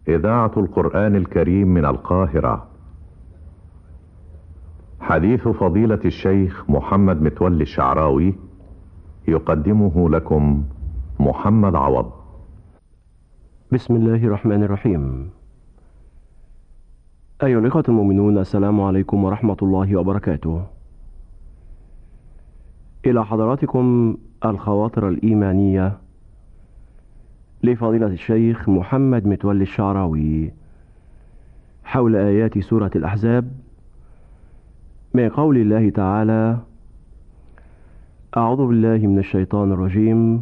إذاعة القرآن الكريم من القاهرة حديث فضيلة الشيخ محمد متولي الشعراوي يقدمه لكم محمد عوض بسم الله الرحمن الرحيم أيها الإخوة المؤمنون السلام عليكم ورحمة الله وبركاته إلى حضراتكم الخواطر الإيمانية لفضيلة الشيخ محمد متولي الشعراوي حول آيات سورة الأحزاب من قول الله تعالى أعوذ بالله من الشيطان الرجيم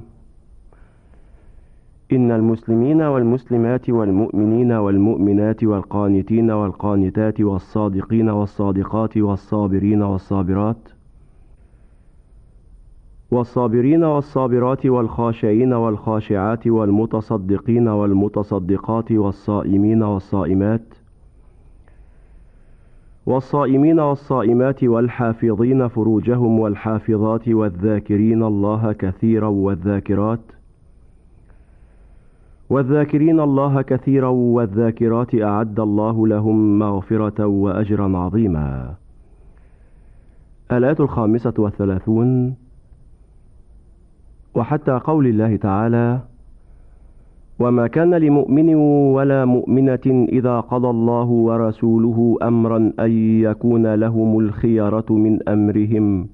إن المسلمين والمسلمات والمؤمنين والمؤمنات والقانتين والقانتات والصادقين والصادقات والصابرين والصابرات والصابرين والصابرات والخاشعين والخاشعات والمتصدقين والمتصدقات والصائمين والصائمات والصائمين والصائمات والحافظين فروجهم والحافظات والذاكرين الله كثيرا والذاكرات والذاكرين الله كثيرا والذاكرات أعد الله لهم مغفرة وأجرا عظيما الآية الخامسة والثلاثون وحتى قول الله تعالى وما كان لمؤمن ولا مؤمنة إذا قضى الله ورسوله أمرا أن يكون لهم الخيرة من أمرهم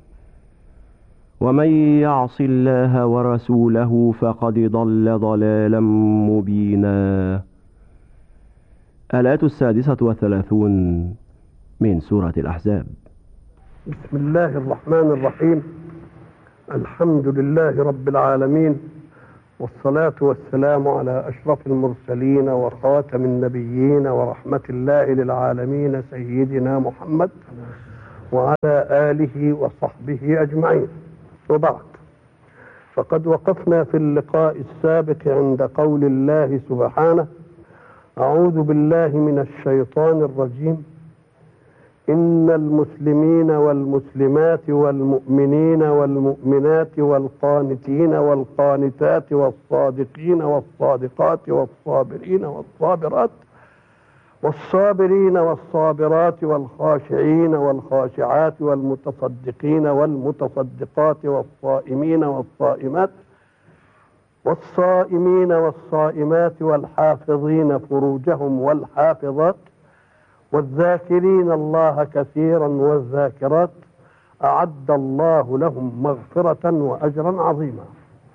ومن يعص الله ورسوله فقد ضل ضلالا مبينا الآية السادسة والثلاثون من سورة الأحزاب بسم الله الرحمن الرحيم الحمد لله رب العالمين والصلاة والسلام على أشرف المرسلين وخاتم النبيين ورحمة الله للعالمين سيدنا محمد وعلى آله وصحبه أجمعين وبعد فقد وقفنا في اللقاء السابق عند قول الله سبحانه أعوذ بالله من الشيطان الرجيم إن المسلمين والمسلمات والمؤمنين والمؤمنات والقانتين والقانتات والصادقين والصادقات والصابرين والصابرات والصابرين والصابرات والخاشعين والخاشعات والمتصدقين والمتصدقات والصائمين والصائمات والصائمين والصائمات والحافظين فروجهم والحافظات والذاكرين الله كثيرا والذاكرات أعد الله لهم مغفرة وأجرا عظيما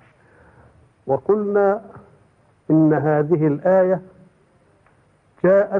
وقلنا إن هذه الآية جاءت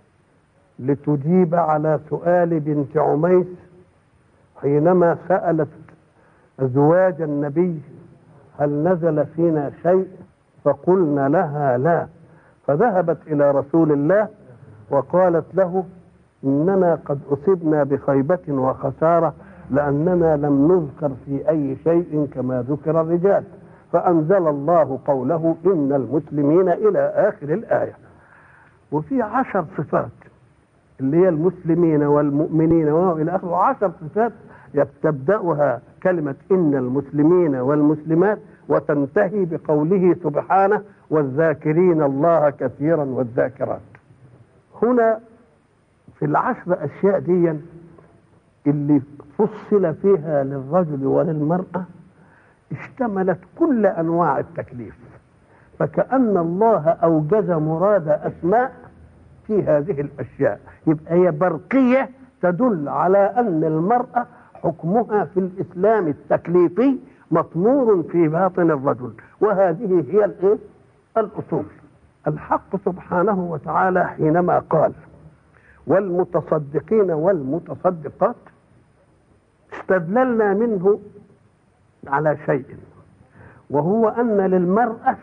لتجيب على سؤال بنت عميس حينما سألت أزواج النبي هل نزل فينا شيء فقلنا لها لا فذهبت إلى رسول الله وقالت له إننا قد أصبنا بخيبة وخسارة لأننا لم نذكر في أي شيء كما ذكر الرجال فأنزل الله قوله إن المسلمين إلى آخر الآية وفي عشر صفات اللي هي المسلمين والمؤمنين وإلى آخره عشر صفات تبدأها كلمة إن المسلمين والمسلمات وتنتهي بقوله سبحانه والذاكرين الله كثيرا والذاكرات هنا في العشر أشياء دي اللي فصل فيها للرجل وللمرأة اشتملت كل أنواع التكليف فكأن الله أوجز مراد أسماء في هذه الأشياء يبقى هي برقية تدل على أن المرأة حكمها في الإسلام التكليفي مطمور في باطن الرجل وهذه هي الإيه؟ الأصول الحق سبحانه وتعالى حينما قال والمتصدقين والمتصدقات استدللنا منه على شيء وهو أن للمرأة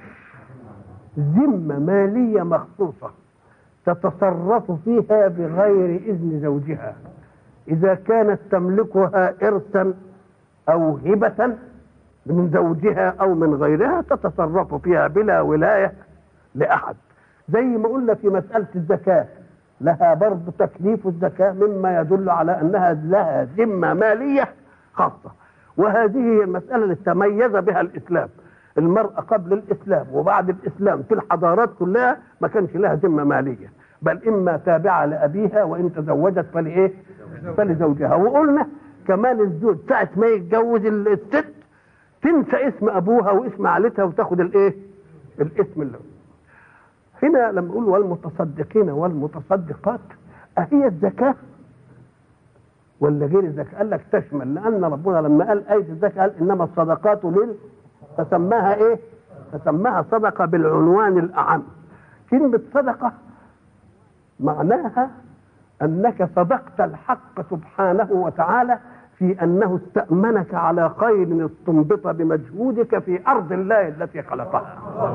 ذمة مالية مخصوصة تتصرف فيها بغير إذن زوجها إذا كانت تملكها إرثا أو هبة من زوجها أو من غيرها تتصرف فيها بلا ولاية لأحد زي ما قلنا في مسألة الزكاة لها برضه تكليف الزكاة مما يدل على أنها لها ذمة مالية خاصة وهذه هي المسألة اللي تميز بها الإسلام المرأة قبل الإسلام وبعد الإسلام في الحضارات كلها ما كانش لها ذمة مالية بل إما تابعة لأبيها وإن تزوجت فلإيه؟ فلزوجها وقلنا كمان الزوج ساعة ما يتجوز الست تنسى اسم أبوها واسم عائلتها وتاخد الإيه؟ الاسم اللي هنا لما نقول والمتصدقين والمتصدقات أهي الزكاة ولا غير الزكاة قال لك تشمل لأن ربنا لما قال آية الزكاة قال إنما الصدقات لل فسماها إيه؟ فسماها صدقة بالعنوان الأعم كلمة صدقة معناها أنك صدقت الحق سبحانه وتعالى في أنه استأمنك على خير استنبط بمجهودك في أرض الله التي خلقها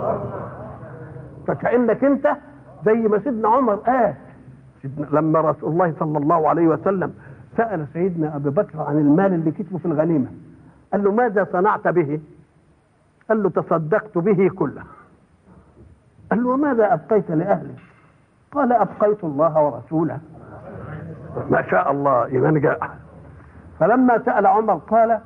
فكأنك أنت زي ما سيدنا عمر قال سيدنا لما رسول الله صلى الله عليه وسلم سأل سيدنا أبي بكر عن المال اللي كتبه في الغنيمة قال له ماذا صنعت به قال له تصدقت به كله قال له وماذا أبقيت لأهلك قال أبقيت الله ورسوله ما شاء الله إيمان جاء فلما سأل عمر قال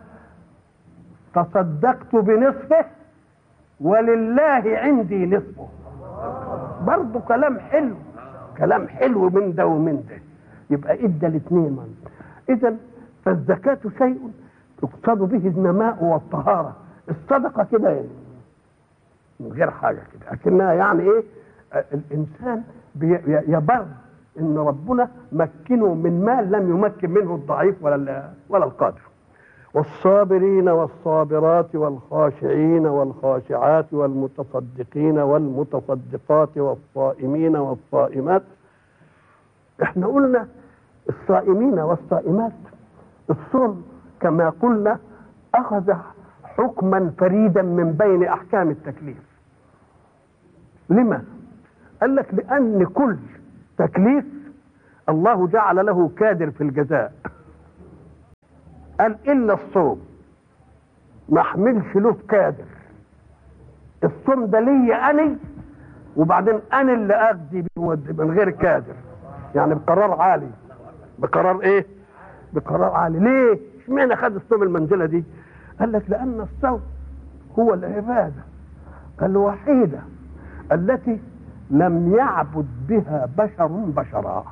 تصدقت بنصفه ولله عندي نصفه برضه كلام حلو كلام حلو من ده ومن ده يبقى ادى الاثنين اذا فالزكاة شيء يقصد به النماء والطهارة الصدقة كده يعني من غير حاجة كده لكنها يعني ايه الانسان يبر ان ربنا مكنه من مال لم يمكن منه الضعيف ولا ولا القادر والصابرين والصابرات والخاشعين والخاشعات والمتصدقين والمتصدقات والصائمين والصائمات احنا قلنا الصائمين والصائمات الصوم كما قلنا اخذ حكما فريدا من بين احكام التكليف لما قال لك لان كل تكليف الله جعل له كادر في الجزاء قال الا الصوم ما احملش له كادر الصوم ده ليا اني وبعدين انا اللي اخذي من غير كادر يعني بقرار عالي بقرار ايه بقرار عالي ليه اشمعنى خد الصوم المنزله دي قال لك لان الصوم هو العباده الوحيده التي لم يعبد بها بشر بشرا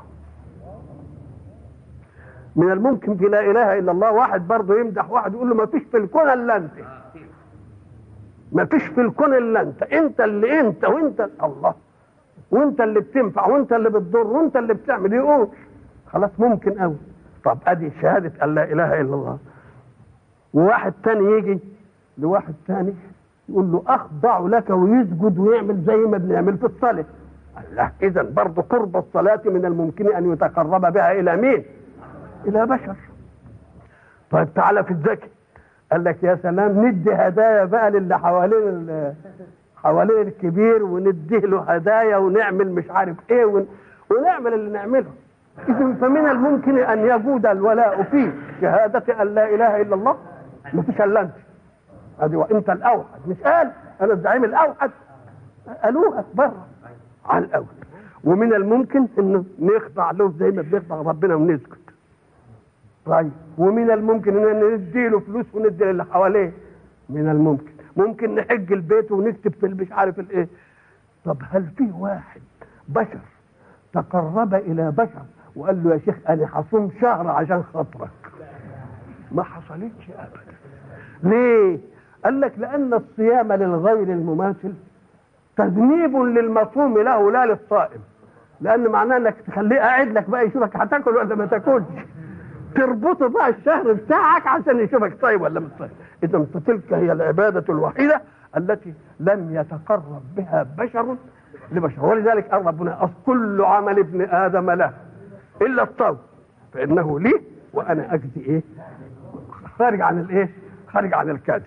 من الممكن في لا اله الا الله واحد برضه يمدح واحد يقول له ما فيش في الكون الا انت ما فيش في الكون الا انت انت اللي انت وانت الله وانت اللي بتنفع وانت اللي بتضر وانت اللي بتعمل يقول خلاص ممكن قوي طب ادي شهاده ان لا اله الا الله وواحد تاني يجي لواحد تاني يقول له اخضع لك ويسجد ويعمل زي ما بنعمل في الصلاه الله اذا برضه قرب الصلاه من الممكن ان يتقرب بها الى مين الى بشر طيب تعالى في الزكي قال لك يا سلام ندي هدايا بقى للي حوالين حوالين الكبير ونديه له هدايا ونعمل مش عارف ايه ون... ونعمل اللي نعمله اذا فمن الممكن ان يجود الولاء في شهاده ان لا اله الا الله ما فيش الا انت ادي وانت الاوحد مش قال انا الزعيم الاوحد قالوها بره على الاول ومن الممكن انه نخضع له زي ما بنخضع ربنا ونسكت طيب ومن الممكن ان ندي له فلوس وندي للي حواليه من الممكن ممكن نحج البيت ونكتب في مش عارف الايه طب هل في واحد بشر تقرب الى بشر وقال له يا شيخ انا هصوم شهر عشان خاطرك ما حصلتش ابدا ليه قال لك لان الصيام للغير المماثل تذنيب للمصوم له لا للصائم لان معناه انك تخليه قاعد لك بقى يشوفك هتاكل ولا ما تاكلش تربطه بقى الشهر بتاعك عشان يشوفك صايم ولا مش صايم اذا فتلك هي العباده الوحيده التي لم يتقرب بها بشر لبشر ولذلك قال ربنا كل عمل ابن ادم له الا الصوم فانه لي وانا اجزي ايه خارج عن الايه خارج عن الكادر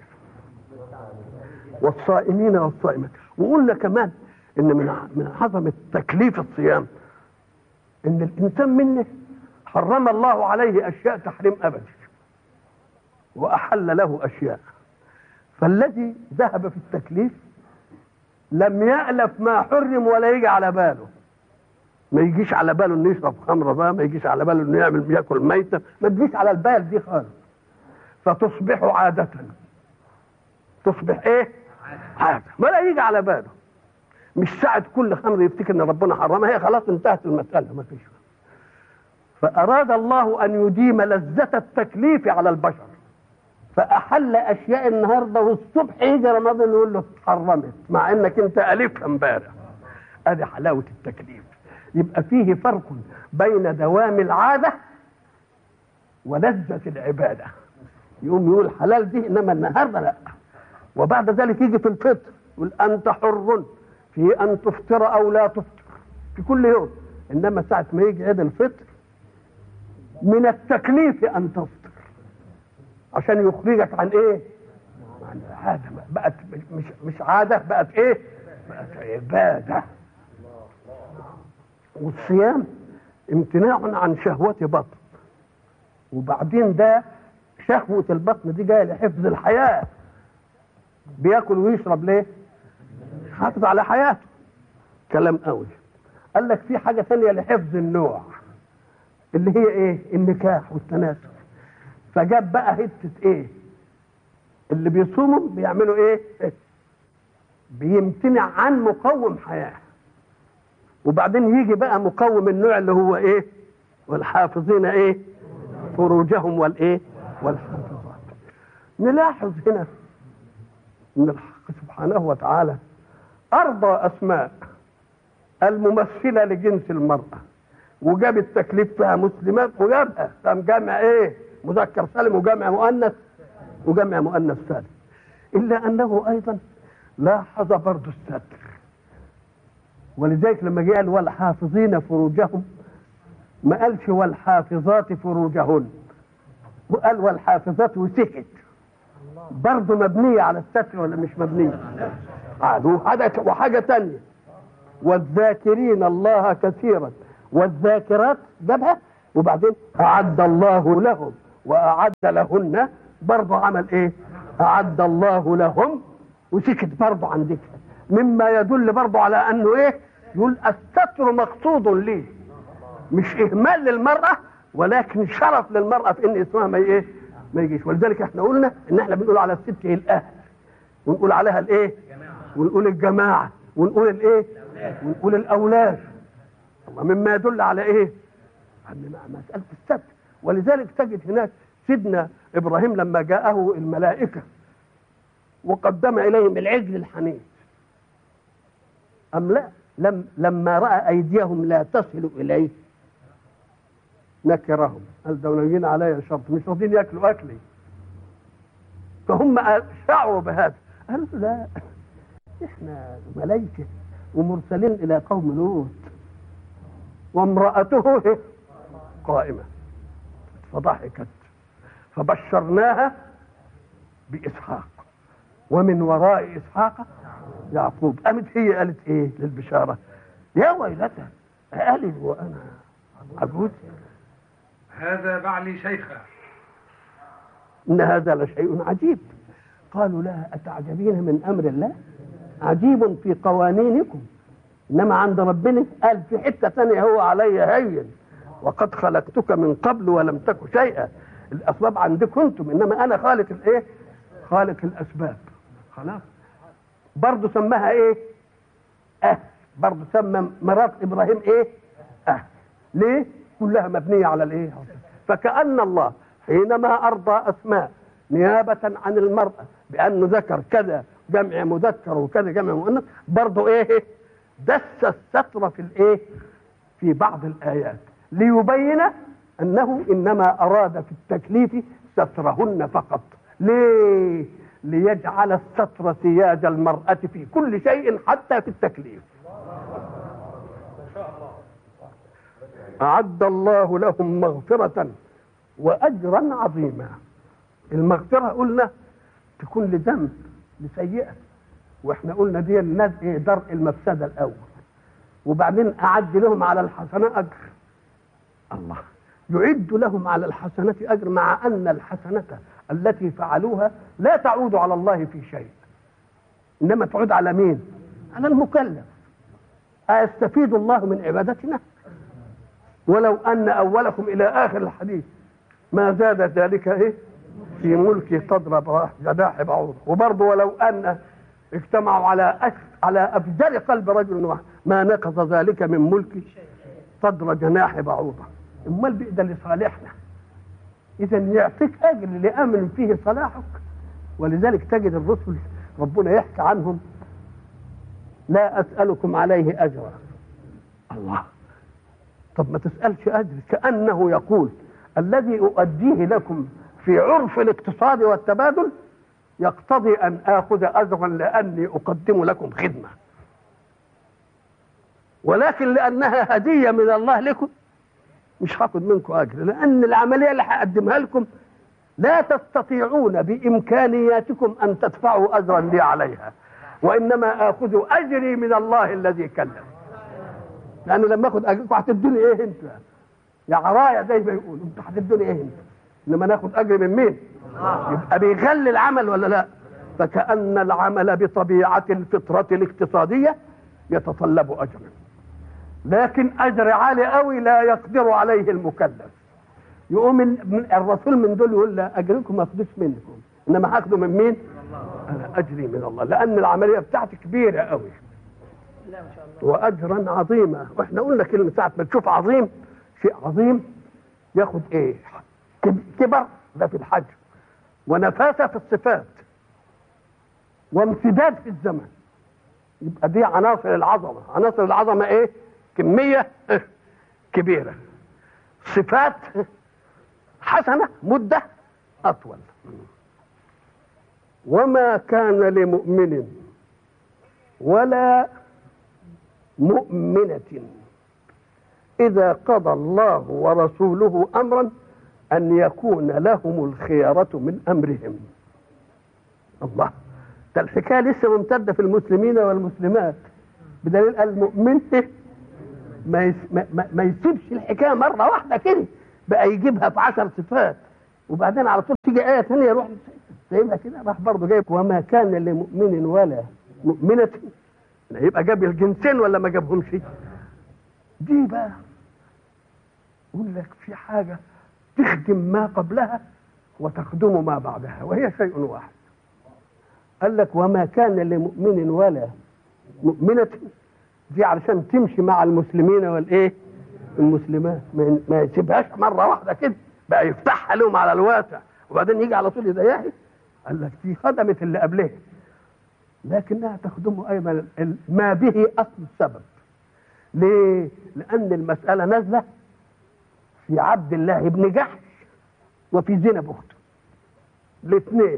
والصائمين والصائمات وقلنا كمان ان من من عظمه تكليف الصيام ان الانسان منه حرم الله عليه اشياء تحريم ابدي واحل له اشياء فالذي ذهب في التكليف لم يألف ما حرم ولا يجي على باله ما يجيش على باله انه يشرب خمره بقى ما يجيش على باله انه يعمل ياكل ميته ما تجيش على البال دي خالص فتصبح عادة تصبح ايه عادة ولا يجي على باله مش ساعة كل خمر يفتكر ان ربنا حرمها هي خلاص انتهت المسألة ما فيش فأراد الله أن يديم لذة التكليف على البشر فأحل أشياء النهاردة والصبح يجي رمضان يقول له حرمت مع إنك أنت ألفها امبارح أدي حلاوة التكليف يبقى فيه فرق بين دوام العادة ولذة العبادة يقوم يقول حلال دي إنما النهاردة لا وبعد ذلك يجي في الفطر يقول أنت حر في أن تفطر أو لا تفطر في كل يوم إنما ساعة ما يجي عيد الفطر من التكليف أن تفطر عشان يخرجك عن إيه؟ عن عادة بقت مش مش عادة بقت إيه؟ بقت عبادة والصيام امتناع عن شهوة بطن وبعدين ده شهوة البطن دي جاية لحفظ الحياة بياكل ويشرب ليه؟ حافظ على حياته كلام قوي قال لك في حاجة ثانية لحفظ النوع اللي هي ايه؟ النكاح والتناسل فجاب بقى حتة ايه؟ اللي بيصوموا بيعملوا ايه؟ بيمتنع عن مقوم حياة وبعدين يجي بقى مقوم النوع اللي هو ايه؟ والحافظين ايه؟ فروجهم والايه؟ والحافظات نلاحظ هنا ان الحق سبحانه وتعالى ارضى اسماء الممثله لجنس المراه وجاب التكليف فيها مسلمات وجابها قام جامع ايه مذكر سالم وجامع مؤنث وجامع مؤنث سالم الا انه ايضا لاحظ برضه الستر ولذلك لما جه قال والحافظين فروجهم ما قالش والحافظات فروجهن وقال والحافظات وسكت برضه مبنية على الستر ولا مش مبنية وحاجة وحاجة تانية والذاكرين الله كثيرا والذاكرات جابها وبعدين أعد الله لهم وأعد لهن برضه عمل إيه؟ أعد الله لهم وسكت برضه عن ذكر مما يدل برضه على أنه إيه؟ يقول الستر مقصود ليه مش إهمال للمرأة ولكن شرف للمرأة في إن اسمها ما إيه؟ ما يجيش ولذلك احنا قلنا ان احنا بنقول على الست الاهل ونقول عليها الايه ونقول الجماعه ونقول الايه ونقول الاولاد الله مما يدل على ايه عن مساله الستر ولذلك تجد هناك سيدنا ابراهيم لما جاءه الملائكه وقدم اليهم العجل الحنيف ام لا لم لما راى ايديهم لا تصل اليه نكرهم قال ده ناويين عليا شرط مش راضيين ياكلوا اكلي فهم شعروا بهذا قالوا لا احنا ملائكه ومرسلين الى قوم لوط وامراته قائمه فضحكت فبشرناها باسحاق ومن وراء اسحاق يعقوب قامت هي قالت ايه للبشاره يا ويلتى أألد وأنا عجوز هذا بعلي شيخا إن هذا لشيء عجيب قالوا لها أتعجبين من أمر الله عجيب في قوانينكم إنما عند ربنا قال في حتة ثانية هو علي هين وقد خلقتك من قبل ولم تك شيئا الأسباب عندكم أنتم إنما أنا خالق الإيه خالق الأسباب خلاص برضه سماها إيه أه برضه سمى مرات إبراهيم إيه أه ليه كلها مبنية على الإيه فكأن الله حينما أرضى أسماء نيابة عن المرأة بأنه ذكر كذا جمع مذكر وكذا جمع مؤنث برضه إيه دس الستر في الإيه في بعض الآيات ليبين أنه إنما أراد في التكليف سترهن فقط ليه ليجعل الستر سياج المرأة في كل شيء حتى في التكليف أعد الله لهم مغفرة وأجرا عظيما المغفرة قلنا تكون لذنب لسيئة واحنا قلنا دي الناس ايه درء المفسدة الأول وبعدين أعد لهم على الحسنة أجر الله يعد لهم على الحسنة أجر مع أن الحسنة التي فعلوها لا تعود على الله في شيء إنما تعود على مين على المكلف أيستفيد الله من عبادتنا ولو أن أولكم إلى آخر الحديث ما زاد ذلك إيه في ملكي تضرب جناح بعوضة وبرضه ولو أن اجتمعوا على أش... على افجر قلب رجل واحد ما نقض ذلك من ملكي صدر جناح بعوضه امال بقى ده لصالحنا اذا يعطيك اجر لامن فيه صلاحك ولذلك تجد الرسل ربنا يحكي عنهم لا اسالكم عليه اجرا الله طب ما تسالش اجر كانه يقول الذي اؤديه لكم في عرف الاقتصاد والتبادل يقتضي ان اخذ اجرا لاني اقدم لكم خدمه ولكن لانها هديه من الله لكم مش هاخد منكم اجر لان العمليه اللي هقدمها لكم لا تستطيعون بامكانياتكم ان تدفعوا اجرا لي عليها وانما اخذ اجري من الله الذي كلم لانه لما اخذ اجركم هتدوني ايه انت يا عرايا زي ما يقولوا انتوا هتدوني ايه انت انما ناخد اجر من مين يبقى بيغلي العمل ولا لا فكأن العمل بطبيعة الفطرة الاقتصادية يتطلب أجرا لكن أجر عالي قوي لا يقدر عليه المكلف يقوم من الرسول من دول يقول لا أجركم ما أخدوش منكم إنما هاخده من مين؟ أنا أجري من الله لأن العملية بتاعتي كبيرة قوي وأجرا عظيما وإحنا قلنا كلمة ساعة ما تشوف عظيم شيء عظيم ياخد إيه؟ كبر ده في الحج ونفاسة في الصفات وامتداد في الزمن يبقى دي عناصر العظمة عناصر العظمة ايه كمية كبيرة صفات حسنة مدة أطول وما كان لمؤمن ولا مؤمنة إذا قضى الله ورسوله أمرا أن يكون لهم الخيارة من أمرهم الله ده الحكاية لسه ممتدة في المسلمين والمسلمات بدليل المؤمن ما, يس ما, ما يسيبش الحكاية مرة واحدة كده بقى يجيبها في عشر صفات وبعدين على طول تيجي آية ثانية يروح سايبها كده راح برضه جايب وما كان لمؤمن ولا مؤمنة يبقى جاب الجنسين ولا ما جابهمش دي بقى يقول لك في حاجه تخدم ما قبلها وتخدم ما بعدها وهي شيء واحد قال لك وما كان لمؤمن ولا مؤمنة دي علشان تمشي مع المسلمين والايه المسلمات ما يسيبهاش مرة واحدة كده بقى يفتحها لهم على الواسع وبعدين يجي على طول يضيقها قال لك دي خدمت اللي قبلها لكنها تخدم ايضا ما به اصل السبب ليه؟ لان المسألة نازلة في عبد الله بن جحش وفي زينب اخته الاثنين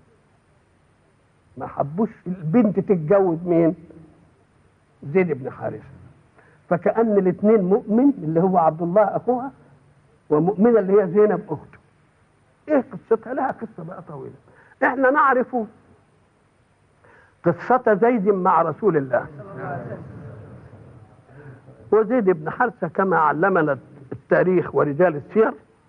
ما حبوش البنت تتجوز مين زيد بن حارثه فكأن الاثنين مؤمن اللي هو عبد الله اخوها ومؤمنه اللي هي زينب اخته ايه قصتها لها قصه بقى طويله احنا نعرف قصة زيد مع رسول الله وزيد بن حارثة كما علمنا التاريخ ورجال السير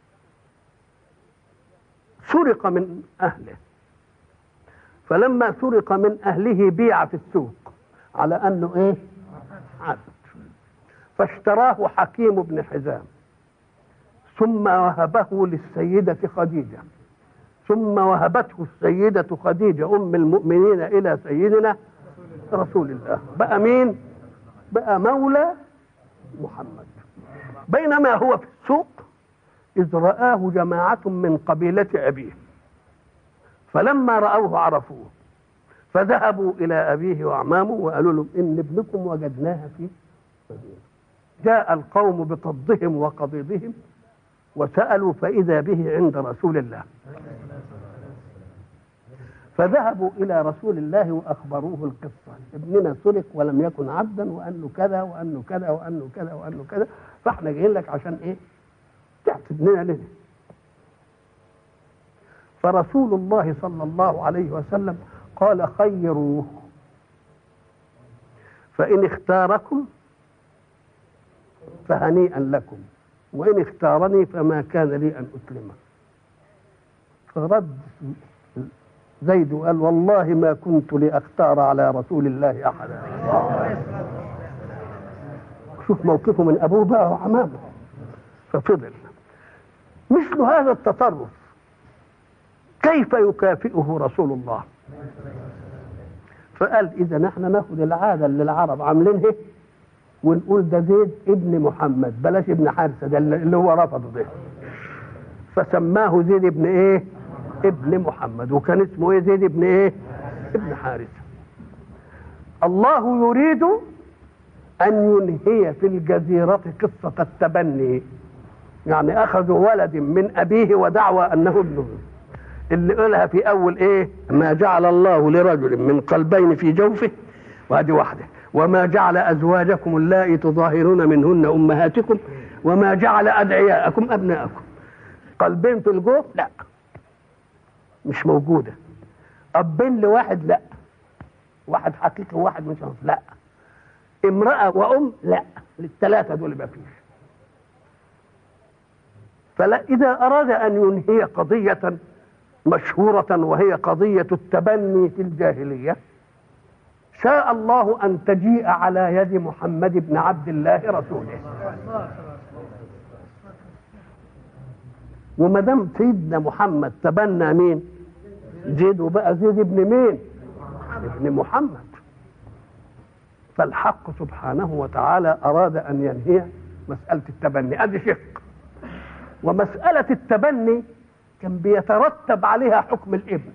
سرق من أهله فلما سرق من أهله بيع في السوق على أنه إيه عبد فاشتراه حكيم بن حزام ثم وهبه للسيدة خديجة ثم وهبته السيدة خديجة أم المؤمنين إلى سيدنا رسول الله بقى مين بقى مولى محمد بينما هو في السوق إذ رآه جماعة من قبيلة أبيه فلما رأوه عرفوه فذهبوا إلى أبيه وأعمامه وقالوا لهم إن ابنكم وجدناها في مدينة جاء القوم بقضهم وقضيضهم وسألوا فإذا به عند رسول الله فذهبوا إلى رسول الله وأخبروه القصة ابننا سرق ولم يكن عبدا وأنه كذا وأنه كذا وأنه كذا وأنه كذا فاحنا جايين لك عشان إيه تعطي ابننا لنا فرسول الله صلى الله عليه وسلم قال خيروه فإن اختاركم فهنيئا لكم وإن اختارني فما كان لي أن أسلمه فرد زيد وقال والله ما كنت لأختار على رسول الله أحدا شوف موقفه من أبوه بقى وعمامه ففضل مثل هذا التصرف كيف يكافئه رسول الله فقال اذا نحن ناخد العاده اللي العرب عاملينها ونقول ده زيد ابن محمد بلاش ابن حارثه ده اللي هو رفضه ده فسماه زيد ابن ايه ابن محمد وكان اسمه ايه زيد ابن ايه ابن حارثه الله يريد ان ينهي في الجزيره قصه التبني يعني اخذوا ولد من ابيه ودعوى انه ابنه اللي قالها في اول ايه ما جعل الله لرجل من قلبين في جوفه وهذه واحده وما جعل ازواجكم اللائي تظاهرون منهن امهاتكم وما جعل ادعياءكم ابناءكم قلبين في الجوف لا مش موجوده ابين لواحد لا واحد حقيقي وواحد مش عارف. لا امراه وام لا للثلاثه دول ما فيش فلا اذا اراد ان ينهي قضيه مشهوره وهي قضيه التبني في الجاهليه شاء الله ان تجيء على يد محمد بن عبد الله رسوله وما دام سيدنا محمد تبنى مين زيد وبقى زيد ابن مين ابن محمد فالحق سبحانه وتعالى اراد ان ينهي مساله التبني ادي شق ومساله التبني كان بيترتب عليها حكم الابن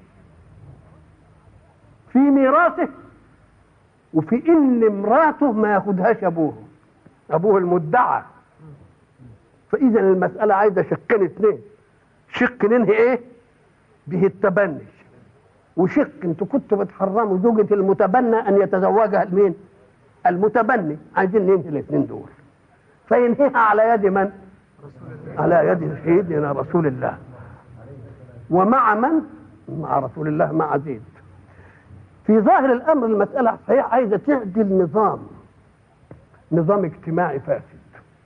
في ميراثه وفي ان امراته ما ياخدهاش ابوه ابوه المدعى فاذا المساله عايزه شقين اثنين شق ننهي ايه به التبني وشق انتوا كنتوا بتحرموا زوجة المتبنى ان يتزوجها المين المتبني عايزين ننهي الاثنين دول فينهيها على يد من على يد سيدنا رسول الله ومع من مع رسول الله مع زيد في ظاهر الامر المساله صحيح عايزه تعدل نظام نظام اجتماعي فاسد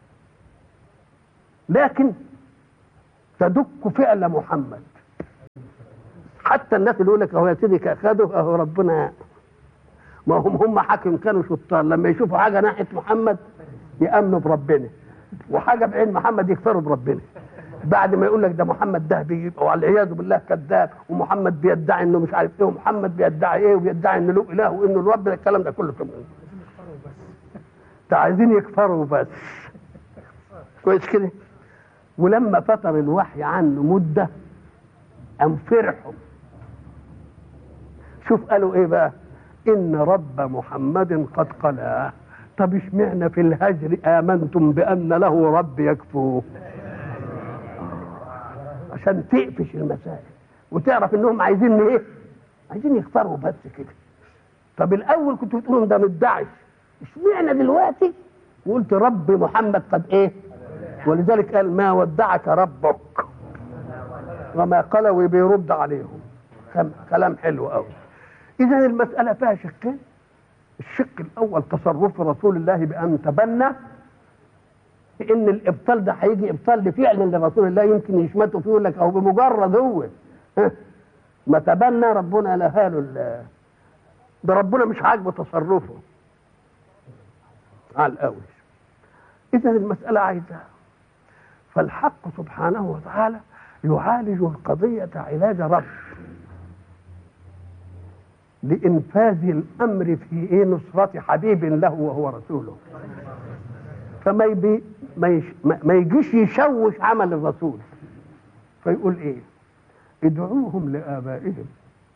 لكن تدك فعل محمد حتى الناس اللي يقول لك اهو يا سيدي اخذوا اهو ربنا ما هم هم حاكم كانوا شطار لما يشوفوا حاجه ناحيه محمد يامنوا بربنا وحاجه بعين محمد يكفروا بربنا بعد ما يقول لك ده محمد ده بيبقى والعياذ بالله كذاب ومحمد بيدعي انه مش عارف ايه ومحمد بيدعي ايه وبيدعي انه له اله وانه الرب الكلام ده كله كمان عايزين يكفروا بس كويس كده ولما فتر الوحي عنه مده قام فرحوا شوف قالوا ايه بقى ان رب محمد قد قلاه طب اشمعنى في الهجر امنتم بان له رب يكفوه عشان تقفش المسائل وتعرف انهم عايزين ايه عايزين يختاروا بس كده طب الاول كنتوا بتقولوا ده مدعي اشمعنى دلوقتي وقلت رب محمد قد ايه ولذلك قال ما ودعك ربك وما قالوا بيرد عليهم كلام حلو قوي اذا المساله فيها شقين الشق الاول تصرف رسول الله بان تبنى ان الابطال ده هيجي ابطال لفعل لرسول الله يمكن يشمتوا فيه يقول لك او بمجرد هو ما تبنى ربنا لها له ده ربنا مش عاجبه تصرفه على الاول اذا المساله عايزه فالحق سبحانه وتعالى يعالج القضيه علاج رب لانفاذ الامر في ايه نصره حبيب له وهو رسوله فما يبي ما, يش ما يجيش يشوش عمل الرسول فيقول ايه ادعوهم لآبائهم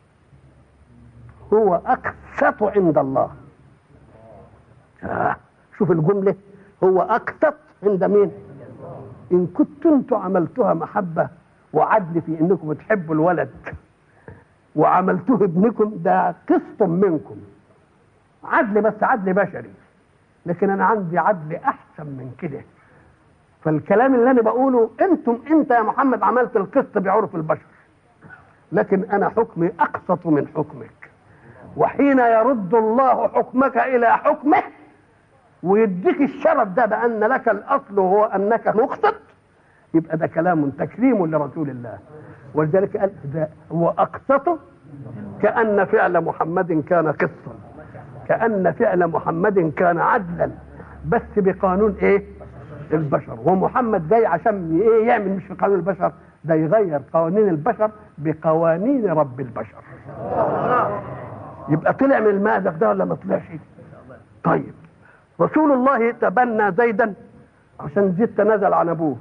هو أقسط عند الله آه. شوف الجملة هو أقسط عند مين إن كنتم انتم عملتها محبة وعدل في إنكم تحبوا الولد وعملتوه ابنكم ده قسط منكم عدل بس عدل بشري لكن انا عندي عدل احسن من كده فالكلام اللي انا بقوله انتم انت يا محمد عملت القسط بعرف البشر لكن انا حكمي اقسط من حكمك وحين يرد الله حكمك الى حكمه ويديك الشرف ده بان لك الاصل وهو انك مقسط يبقى ده كلام تكريم لرسول الله ولذلك قال ده هو اقسط كان فعل محمد كان قسطا كأن فعل محمد كان عدلا بس بقانون ايه البشر ومحمد جاي عشان ايه يعمل مش في قانون البشر ده يغير قوانين البشر بقوانين رب البشر يبقى طلع من المأزق ده ولا ما طلعش طيب رسول الله تبنى زيدا عشان زيد تنازل عن ابوه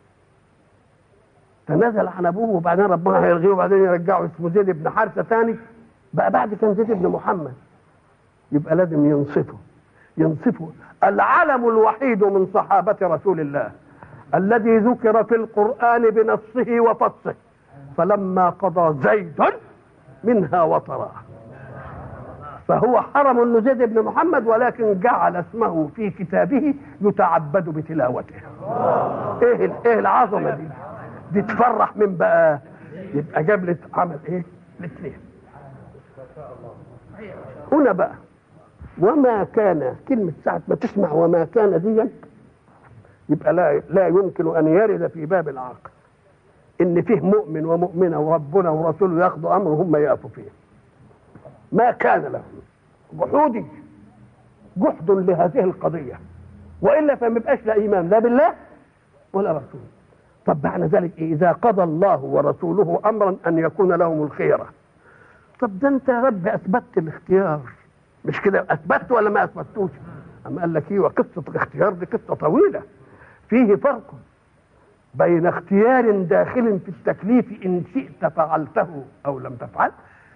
تنازل عن ابوه وبعدين ربنا هيلغيه وبعدين يرجعه اسمه زيد بن حارثه ثاني بقى بعد كان زيد بن محمد يبقى لازم ينصفه ينصفه العلم الوحيد من صحابة رسول الله الذي ذكر في القرآن بنصه وفصه فلما قضى زيد منها وطرا فهو حرم انه زيد بن محمد ولكن جعل اسمه في كتابه يتعبد بتلاوته ايه ايه العظمه دي دي تفرح من بقى يبقى جاب لي عمل ايه الاثنين هنا بقى وما كان كلمة ساعة ما تسمع وما كان دي يبقى لا لا يمكن أن يرد في باب العقل إن فيه مؤمن ومؤمنة وربنا ورسوله ياخذوا أمر هم يقفوا فيه ما كان لهم جحودي جحد لهذه القضية وإلا فما يبقاش لا إيمان لا بالله ولا رسوله طب معنى ذلك إيه؟ إذا قضى الله ورسوله أمرا أن يكون لهم الخيرة طب ده أنت يا رب أثبتت الاختيار مش كده اثبتت ولا ما اثبتوش اما قال لك ايه وقصه الاختيار دي قصه طويله فيه فرق بين اختيار داخل في التكليف ان شئت فعلته او لم تفعل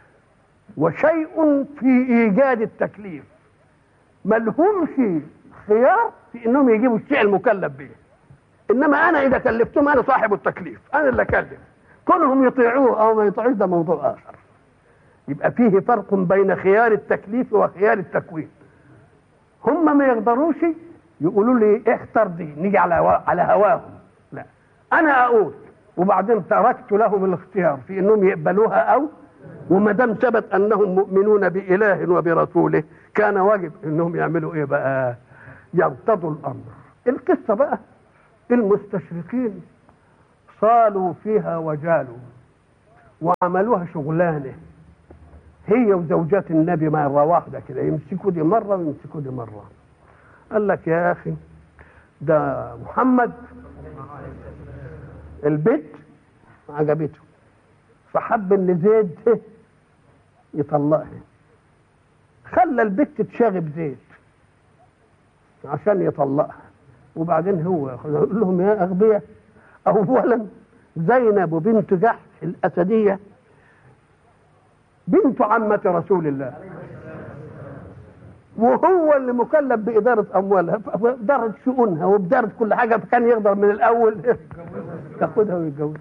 وشيء في ايجاد التكليف ملهمش خيار في انهم يجيبوا الشيء المكلف به انما انا اذا كلفتهم انا صاحب التكليف انا اللي اكلف كونهم يطيعوه او ما يطيعوش ده موضوع اخر يبقى فيه فرق بين خيار التكليف وخيار التكوين هم ما يقدروش يقولوا لي اختر دي نيجي على على هواهم لا انا اقول وبعدين تركت لهم الاختيار في انهم يقبلوها او وما دام ثبت انهم مؤمنون باله وبرسوله كان واجب انهم يعملوا ايه بقى يرتضوا الامر القصه بقى المستشرقين صالوا فيها وجالوا وعملوها شغلانه هي وزوجات النبي مرة واحدة كده يمسكوا دي مرة ويمسكوا دي مرة قال لك يا أخي ده محمد البيت عجبته فحب ان زيد يطلقها خلى البت تشاغب زيد عشان يطلقها وبعدين هو يقول لهم يا أغبياء أولا زينب بنت جحش الأسدية بنت عمة رسول الله وهو اللي مكلف بإدارة أموالها بإدارة شؤونها وبإدارة كل حاجة فكان يقدر من الأول ياخدها ويتجوزها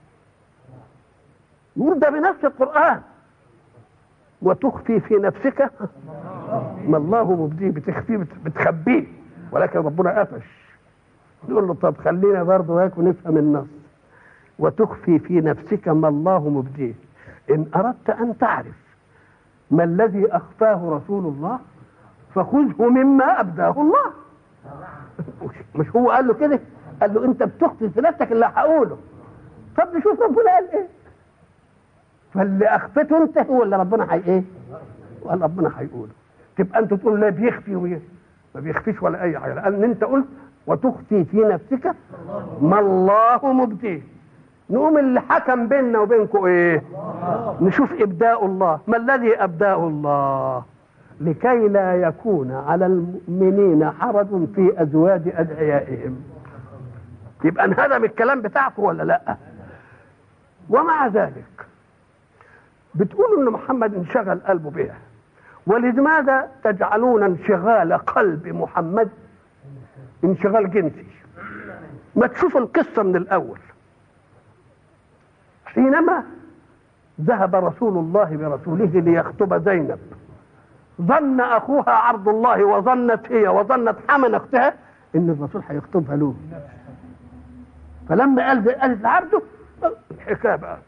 يقول ده بنفس القرآن وتخفي في نفسك ما الله مبديه بتخفيه بتخبيه ولكن ربنا قفش يقول له طب خلينا برضه هيك ونفهم النص وتخفي في نفسك ما الله مبديه إن أردت أن تعرف ما الذي أخفاه رسول الله فخذه مما أبداه الله مش هو قال له كده قال له أنت بتخفي في نفسك اللي هقوله طب نشوف ربنا قال إيه فاللي أخفته أنت هو اللي ربنا هي إيه وقال ربنا هيقوله تبقى أنت تقول لا بيخفي ويه ما بيخفيش ولا أي حاجة لأن أنت قلت وتخفي في نفسك ما الله مبديه نقوم اللي حكم بيننا وبينكم ايه نشوف ابداء الله ما الذي ابداه الله لكي لا يكون على المؤمنين حرج في ازواج ادعيائهم يبقى انهدم الكلام بتاعكم ولا لا ومع ذلك بتقولوا ان محمد انشغل قلبه بها ولماذا تجعلون انشغال قلب محمد انشغال جنسي ما تشوف القصه من الاول حينما ذهب رسول الله برسوله ليخطب زينب ظن اخوها عبد الله وظنت هي وظنت حمن اختها ان الرسول هيخطبها له فلما قال قالت لعبده الحكايه بقت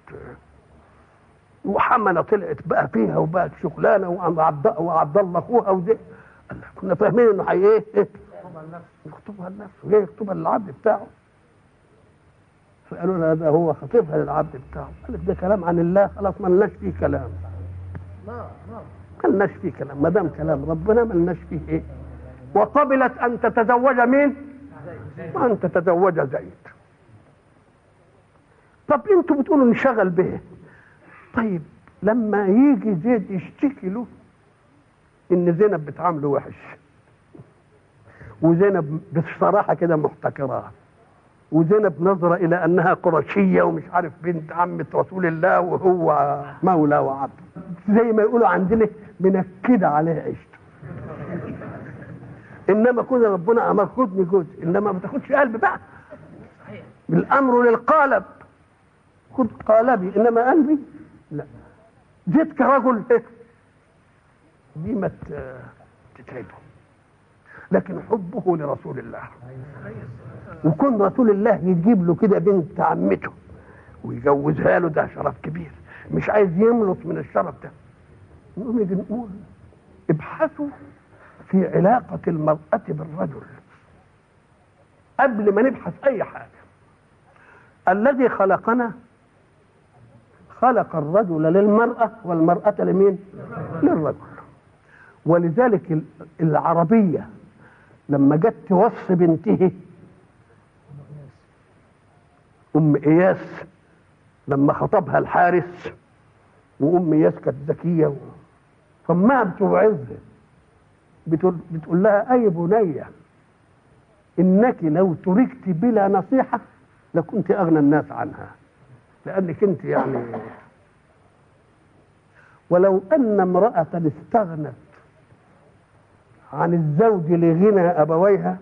وحمنه طلعت بقى فيها وبقت شغلانه وعبد وعبد الله اخوها ودي كنا فاهمين انه هي ايه يخطبها لنفسه ليه يخطبها للعبد بتاعه فقالوا لها هذا هو خطيبها للعبد بتاعه قالت ده كلام عن الله خلاص ما لناش فيه كلام ما لناش فيه كلام ما دام كلام ربنا ما لناش فيه ايه وقبلت ان تتزوج مين وان تتزوج زيد طب انتوا بتقولوا انشغل به طيب لما يجي زيد يشتكي له ان زينب بتعامله وحش وزينب بصراحه كده محتكراه وزينب نظرة إلى أنها قرشية ومش عارف بنت عمة رسول الله وهو مولى وعبد زي ما يقولوا عندنا منكدة عليه عيشته إنما كون ربنا أمر خدني جزء إنما ما تاخدش قلب بقى الأمر للقالب خد قالبي إنما قلبي لا جيت كرجل دي ما تتعبه لكن حبه لرسول الله وكون رسول الله يجيب له كده بنت عمته ويجوزها له ده شرف كبير مش عايز يملط من الشرف ده نقوم نيجي نقول ابحثوا في علاقة المرأة بالرجل قبل ما نبحث أي حاجة الذي خلقنا خلق الرجل للمرأة والمرأة لمين؟ للرجل ولذلك العربية لما جت توصي بنته ام اياس لما خطبها الحارس وام اياس كانت ذكيه فما بتوعظها بتقول, بتقول لها اي بنيه انك لو تركت بلا نصيحه لكنت اغنى الناس عنها لانك انت يعني ولو ان امراه استغنت عن الزوج لغنى ابويها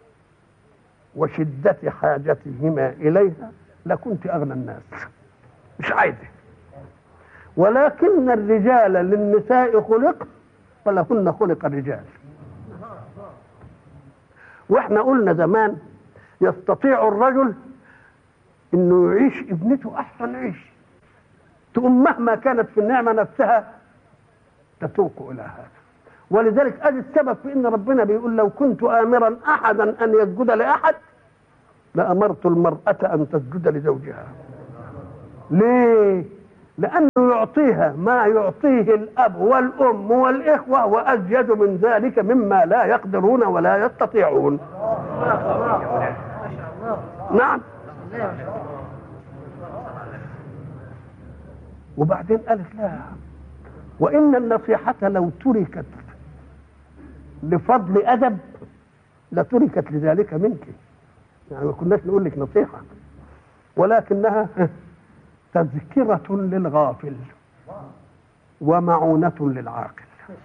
وشدة حاجتهما إليها لكنت أغنى الناس مش عايزة ولكن الرجال للنساء خلق ولهن خلق الرجال واحنا قلنا زمان يستطيع الرجل انه يعيش ابنته احسن عيش تقوم مهما كانت في النعمه نفسها تتوق الى هذا ولذلك ادي السبب في ان ربنا بيقول لو كنت امرا احدا ان يسجد لاحد لامرت المراه ان تسجد لزوجها ليه لانه يعطيها ما يعطيه الاب والام والاخوه وازيد من ذلك مما لا يقدرون ولا يستطيعون نعم وبعدين قالت لا وان النصيحه لو تركت لفضل ادب لتركت لذلك منك يعني ما كناش نقول لك نصيحه ولكنها تذكره للغافل ومعونه للعاقل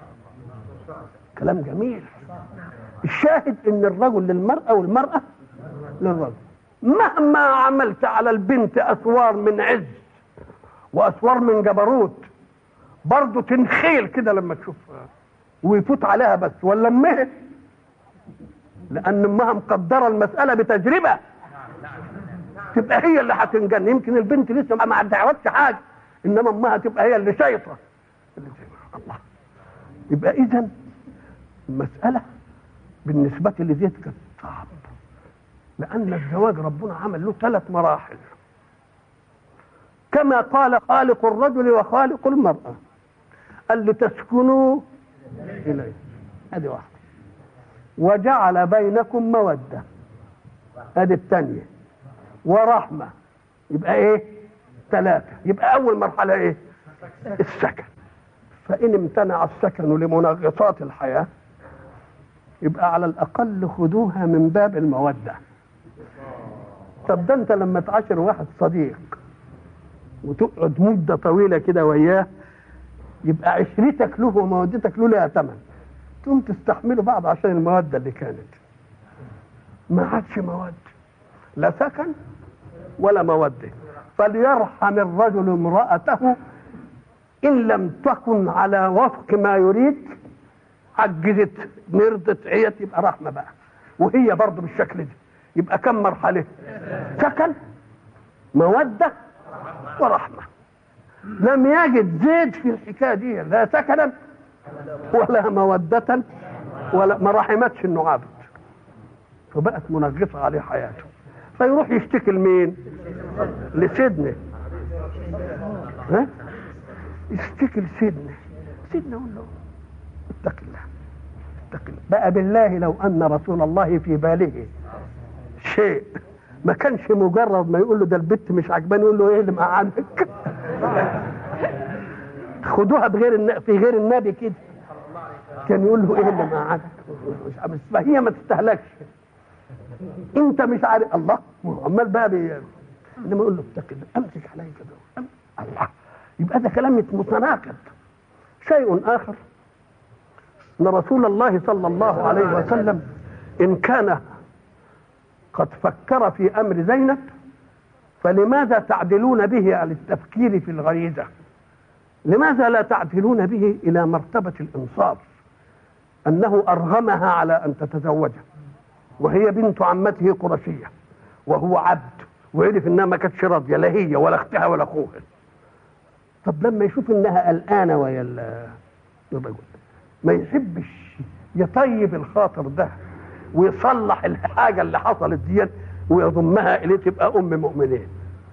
كلام جميل الشاهد ان الرجل للمراه والمراه للرجل مهما عملت على البنت اسوار من عز واسوار من جبروت برضه تنخيل كده لما تشوفها ويفوت عليها بس ولا امها لان امها مقدره المساله بتجربه تبقى هي اللي هتنجن يمكن البنت لسه ما تعرفش حاجه انما امها تبقى هي اللي شايطه الله يبقى اذا المساله بالنسبه لزيد كانت صعب لان الزواج ربنا عمل له ثلاث مراحل كما قال خالق الرجل وخالق المراه قال لتسكنوا إليه هذه واحدة وجعل بينكم مودة هذه الثانية ورحمة يبقى إيه؟ ثلاثة يبقى أول مرحلة إيه؟ السكن فإن امتنع السكن لمنغصات الحياة يبقى على الأقل خذوها من باب المودة طب ده أنت لما تعاشر واحد صديق وتقعد مدة طويلة كده وياه يبقى عشرتك له ومودتك له لها ثمن تقوم تستحملوا بعض عشان المودة اللي كانت ما عادش مودة لا سكن ولا مودة فليرحم الرجل امرأته إن لم تكن على وفق ما يريد عجزت مرضت عيت يبقى رحمة بقى وهي برضه بالشكل ده يبقى كم مرحلة سكن مودة ورحمة لم يجد زيد في الحكاية دي لا سكنا ولا مودة ولا ما رحمتش انه عبد فبقت منغصة عليه حياته فيروح يشتكي لمين؟ لسيدنا ها؟ يشتكي لسيدنا سيدنا يقول له اتق الله اتق الله بقى بالله لو ان رسول الله في باله شيء ما كانش مجرد ما يقول له ده البت مش عجباني يقول له ايه اللي مقعدك خدوها بغير الن... في غير النبي كده كان يقول له ايه اللي معاك مش عارف بس هي ما تستهلكش انت مش عارف الله عمال بقى بي... انما يقول له اتق الله امسك عليا كده أم- الله يبقى ده كلام متناقض شيء اخر ان رسول الله صلى الله عليه وسلم ان كان قد فكر في امر زينب فلماذا تعدلون به عن التفكير في الغريزه لماذا لا تعدلون به الى مرتبه الانصاف انه ارغمها على ان تتزوجه وهي بنت عمته قرشيه وهو عبد وعرف انها ما كانتش راضيه لا هي ولا اختها ولا اخوها طب لما يشوف انها قلقانه ويا ال- يبقى يقول ما يحبش يطيب الخاطر ده ويصلح الحاجه اللي حصلت دي ويضمها اليه تبقى ام مؤمنين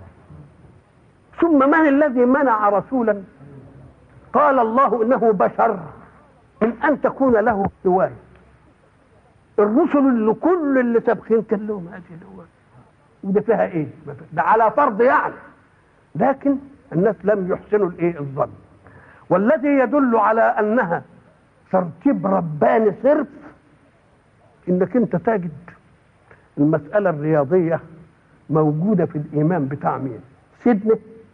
ثم من الذي منع رسولا قال الله انه بشر من ان تكون له هوايه الرسل اللي كل اللي سابقين كان لهم هذه الهوايه وده فيها ايه ده على فرض يعني لكن الناس لم يحسنوا الايه الظن والذي يدل على انها ترتيب رباني صرف انك انت تجد المساله الرياضيه موجوده في الايمان بتاع مين سيدنا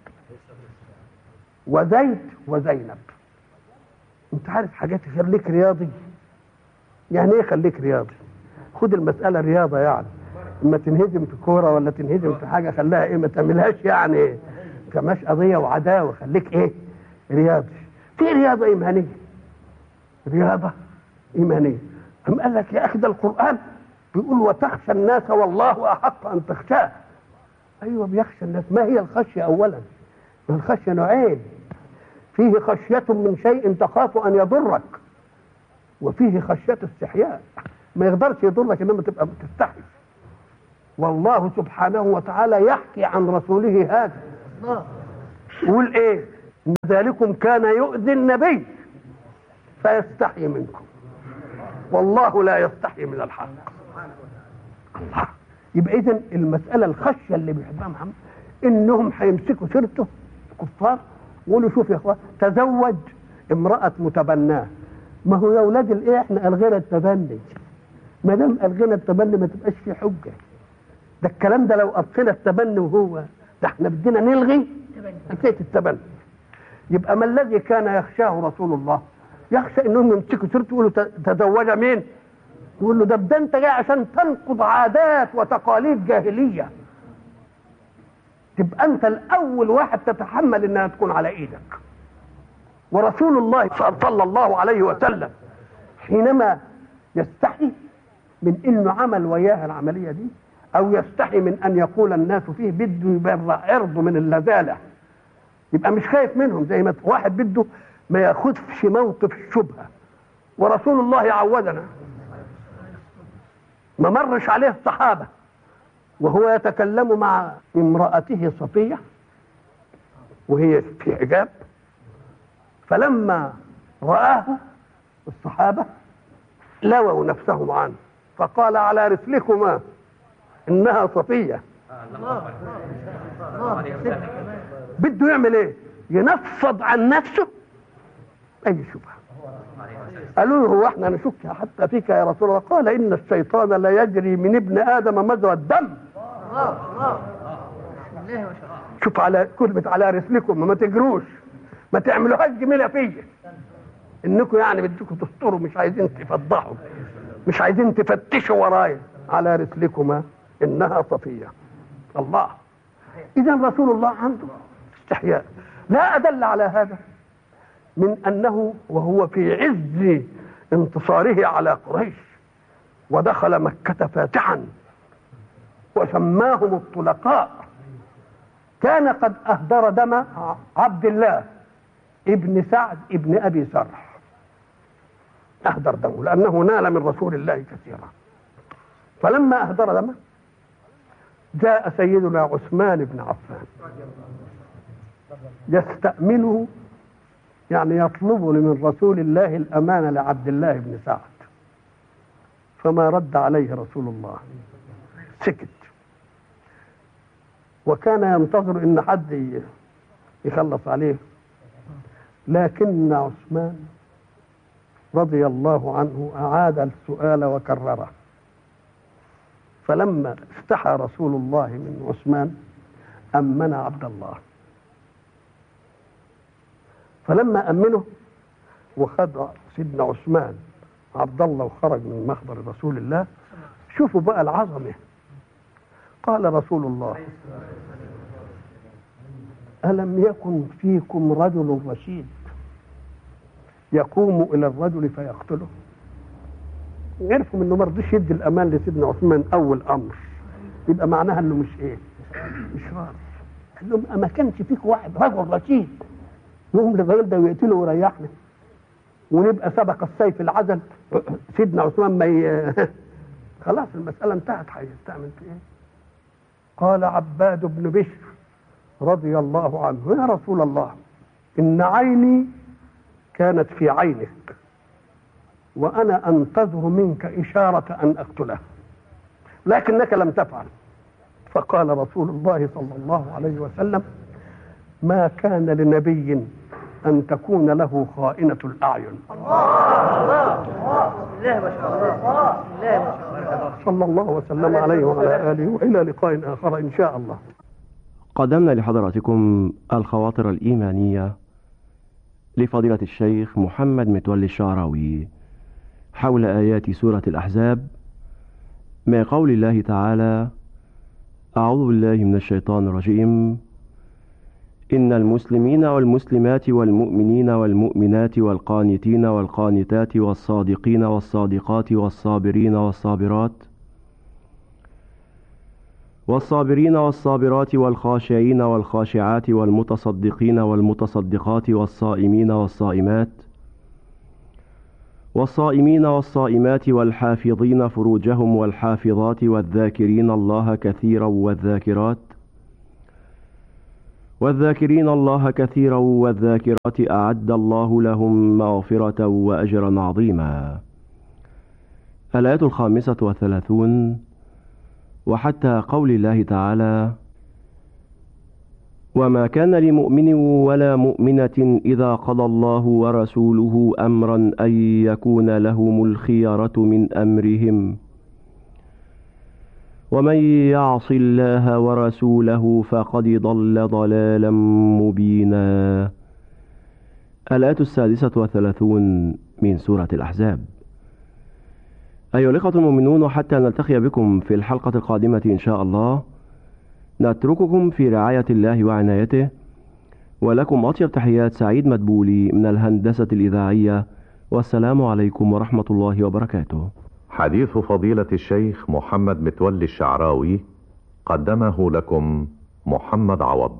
وزيد وزينب انت عارف حاجات يخليك رياضي يعني ايه خليك رياضي خد المساله رياضه يعني اما تنهزم في كوره ولا تنهزم في حاجه خليها ايه ما تعملهاش يعني كماش قضيه وعداوه خليك ايه رياضي في رياضه ايمانيه رياضه ايمانيه أم قال لك يا اخي ده القران بيقول وتخشى الناس والله احق ان تخشاه ايوه بيخشى الناس ما هي الخشيه اولا ما الخشيه نوعين فيه خشيه من شيء تخاف ان يضرك وفيه خشيه استحياء ما يقدرش يضرك انما تبقى تستحي والله سبحانه وتعالى يحكي عن رسوله هذا يقول ايه ان ذلكم كان يؤذي النبي فيستحي منكم والله لا يستحي من الحق الله يبقى اذا المساله الخشيه اللي بيحبها محمد انهم هيمسكوا سيرته الكفار ويقولوا شوف يا اخوان تزوج امراه متبناه ما هو يا اولاد الايه احنا الغينا التبني ما دام الغينا التبني ما تبقاش في حجه ده الكلام ده لو قطينا التبني وهو ده احنا بدينا نلغي حكايه التبني يبقى ما الذي كان يخشاه رسول الله يخشى انهم يمسكوا سيرته يقولوا ت- تزوج مين يقول له ده ده انت جاي عشان تنقض عادات وتقاليد جاهليه تبقى انت الاول واحد تتحمل انها تكون على ايدك ورسول الله صلى الله عليه وسلم حينما يستحي من انه عمل وياها العمليه دي او يستحي من ان يقول الناس فيه بده يبرع عرضه من اللذاذه يبقى مش خايف منهم زي ما واحد بده ما ياخدش موقف الشبهه ورسول الله عودنا ما مرش عليه الصحابه وهو يتكلم مع امرأته صفية وهي في حجاب فلما رآه الصحابة لووا نفسهم عنه فقال على رسلكما إنها صفية بده يعمل ايه ينفض عن نفسه اي شبهه قالوا له هو احنا نشك حتى فيك يا رسول الله قال ان الشيطان لا يجري من ابن ادم مجرى الدم شوف على كلمة على رسلكم ما تجروش ما تعملوهاش جميلة فيا انكم يعني بدكم تستروا مش عايزين تفضحوا مش عايزين تفتشوا ورايا على رسلكما انها صفية الله اذا رسول الله عنده استحياء لا ادل على هذا من انه وهو في عز انتصاره على قريش ودخل مكة فاتحا وسماهم الطلقاء كان قد اهدر دم عبد الله ابن سعد ابن ابي سرح اهدر دمه لانه نال من رسول الله كثيرا فلما اهدر دمه جاء سيدنا عثمان بن عفان يستأمنه يعني يطلب من رسول الله الأمانة لعبد الله بن سعد فما رد عليه رسول الله سكت وكان ينتظر ان حد يخلص عليه لكن عثمان رضي الله عنه أعاد السؤال وكرره فلما استحى رسول الله من عثمان أمن عبد الله فلما أمنه وخد سيدنا عثمان عبد الله وخرج من مخبر رسول الله شوفوا بقى العظمة قال رسول الله ألم يكن فيكم رجل رشيد يقوم إلى الرجل فيقتله عرفوا انه ما رضيش يدي الامان لسيدنا عثمان اول امر يبقى معناها انه مش ايه مش راضي قال لهم اما كانش فيك واحد رجل رشيد يقوم للراجل ده ويقتله ويريحنا ونبقى سبق السيف العزل سيدنا عثمان ما ي... خلاص المساله انتهت هيستعمل في ايه قال عباد بن بشر رضي الله عنه يا رسول الله ان عيني كانت في عينك وأنا أنتظر منك إشارة أن أقتله لكنك لم تفعل فقال رسول الله صلى الله عليه وسلم ما كان لنبي أن تكون له خائنة الأعين صلى الله وسلم عليه وعلى آله وإلى لقاء آخر إن شاء الله قدمنا لحضراتكم الخواطر الإيمانية لفضيلة الشيخ محمد متولي الشعراوي حول آيات سورة الأحزاب من قول الله تعالى أعوذ بالله من الشيطان الرجيم إن المسلمين والمسلمات والمؤمنين والمؤمنات والقانتين والقانتات والصادقين والصادقات والصابرين والصابرات والصابرين والصابرات والخاشعين والخاشعات والمتصدقين والمتصدقات والصائمين والصائمات والصائمين والصائمات والحافظين فروجهم والحافظات والذاكرين الله كثيرا والذاكرات والذاكرين الله كثيرا والذاكرات أعد الله لهم مغفرة وأجرا عظيما الآية الخامسة والثلاثون وحتى قول الله تعالى وما كان لمؤمن ولا مؤمنة إذا قضى الله ورسوله أمرا أن يكون لهم الخيرة من أمرهم ومن يعص الله ورسوله فقد ضل ضلالا مبينا الآية السادسة والثلاثون من سورة الأحزاب أيها الإخوة المؤمنون حتى نلتقي بكم في الحلقة القادمة إن شاء الله نترككم في رعاية الله وعنايته ولكم أطيب تحيات سعيد مدبولي من الهندسة الإذاعية والسلام عليكم ورحمة الله وبركاته حديث فضيلة الشيخ محمد متولي الشعراوي قدمه لكم محمد عوض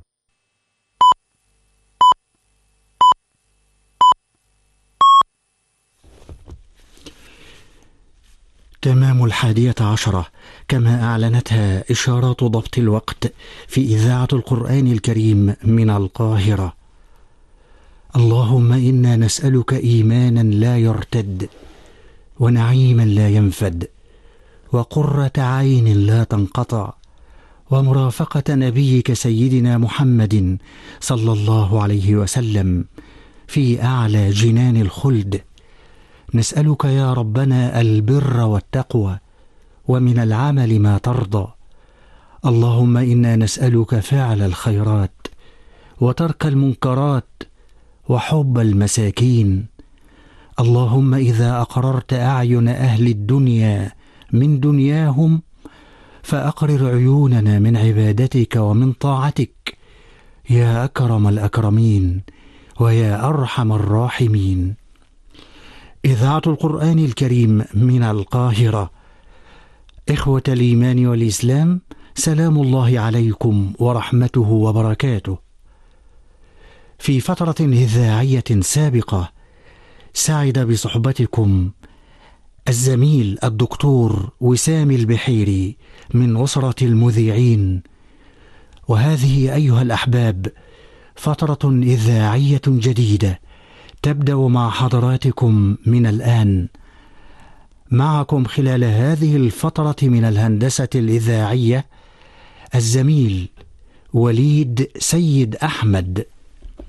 تمام الحادية عشرة كما أعلنتها إشارات ضبط الوقت في إذاعة القرآن الكريم من القاهرة اللهم إنا نسألك إيمانا لا يرتد ونعيما لا ينفد وقرة عين لا تنقطع ومرافقة نبيك سيدنا محمد صلى الله عليه وسلم في أعلى جنان الخلد نسألك يا ربنا البر والتقوى ومن العمل ما ترضى اللهم إنا نسألك فعل الخيرات وترك المنكرات وحب المساكين اللهم إذا أقررت أعين أهل الدنيا من دنياهم فأقرر عيوننا من عبادتك ومن طاعتك يا أكرم الأكرمين ويا أرحم الراحمين إذاعة القرآن الكريم من القاهرة إخوة الإيمان والإسلام سلام الله عليكم ورحمته وبركاته في فترة إذاعية سابقة سعد بصحبتكم الزميل الدكتور وسام البحيري من أسرة المذيعين وهذه أيها الأحباب فترة إذاعية جديدة تبدأ مع حضراتكم من الآن معكم خلال هذه الفترة من الهندسة الإذاعية الزميل وليد سيد أحمد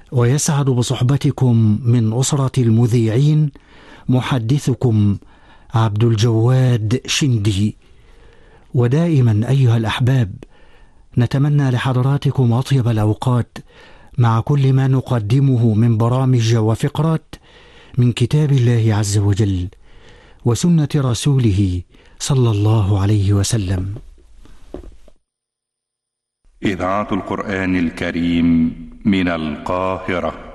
ويسعد بصحبتكم من أسرة المذيعين محدثكم عبد الجواد شندي ودائما أيها الأحباب نتمنى لحضراتكم أطيب الأوقات مع كل ما نقدمه من برامج وفقرات من كتاب الله عز وجل وسنة رسوله صلى الله عليه وسلم إذاعة القرآن الكريم من القاهرة